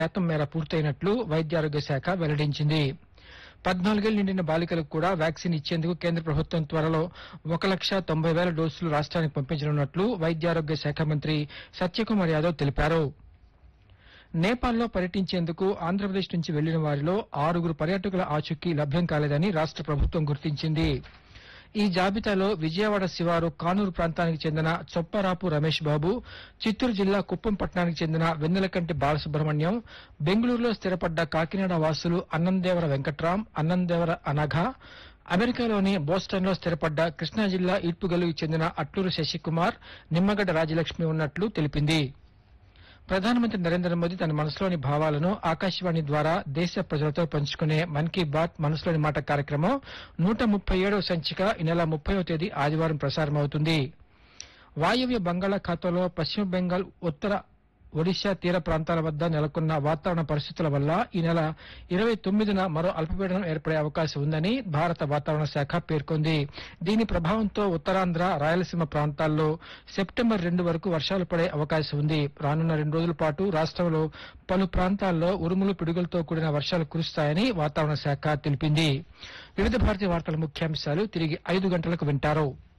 శాతం మేర పూర్తయినట్లు వైద్యారోగ్య శాఖ వెల్లడించింది పద్నాలుగేళ్లు నిండిన బాలికలకు కూడా వ్యాక్సిన్ ఇచ్చేందుకు కేంద్ర ప్రభుత్వం త్వరలో ఒక లక్ష తొంభై వేల డోసులు రాష్ట్రానికి పంపించనున్నట్లు వైద్యారోగ్య శాఖ మంత్రి సత్యకుమార్ యాదవ్ తెలిపారు నేపాల్లో పర్యటించేందుకు ఆంధ్రప్రదేశ్ నుంచి వెళ్లిన వారిలో ఆరుగురు పర్యాటకుల ఆచూకీ లభ్యం కాలేదని రాష్ట ప్రభుత్వం గుర్తించింది ఈ జాబితాలో విజయవాడ శివారు కానూరు ప్రాంతానికి చెందిన చొప్పరాపు రమేష్ బాబు చిత్తూరు జిల్లా కుప్పం పట్టణానికి చెందిన వెన్నెలకంటి బాలసుబ్రహ్మణ్యం బెంగళూరులో స్థిరపడ్డ కాకినాడ వాసులు అన్నందేవర వెంకట్రాం అన్నందేవర అనఘ అమెరికాలోని బోస్టన్ లో స్థిరపడ్డ కృష్ణా జిల్లా ఈడ్పుగలుకి చెందిన అట్లూరు శశికుమార్ నిమ్మగడ్డ రాజలక్ష్మి ఉన్నట్లు తెలిపింది ప్రధానమంత్రి నరేంద్ర మోదీ తన మనసులోని భావాలను ఆకాశవాణి ద్వారా దేశ ప్రజలతో పంచుకునే మన్ కీ బాత్ మనసులోని మాట కార్యక్రమం నూట ముప్పై ఏడవ సంచిక ఈ నెల ముప్పైవ తేదీ ఆదివారం ప్రసారమవుతుంది వాయవ్య బంగాళాఖాతంలో పశ్చిమ బెంగాల్ ఉత్తర ఒడిశా తీర ప్రాంతాల వద్ద నెలకొన్న వాతావరణ పరిస్థితుల వల్ల ఈ నెల ఇరవై తొమ్మిదిన మరో అల్పపీడనం ఏర్పడే అవకాశం ఉందని భారత వాతావరణ శాఖ పేర్కొంది దీని ప్రభావంతో ఉత్తరాంధ్ర రాయలసీమ ప్రాంతాల్లో సెప్టెంబర్ రెండు వరకు వర్షాలు పడే అవకాశం ఉంది రానున్న రెండు రోజుల పాటు రాష్ట్రంలో పలు ప్రాంతాల్లో ఉరుములు పిడుగులతో కూడిన వర్షాలు కురుస్తాయని వాతావరణ శాఖ తెలిపింది వివిధ భారతీయ వార్తల ముఖ్యాంశాలు తిరిగి ఐదు గంటలకు వింటారు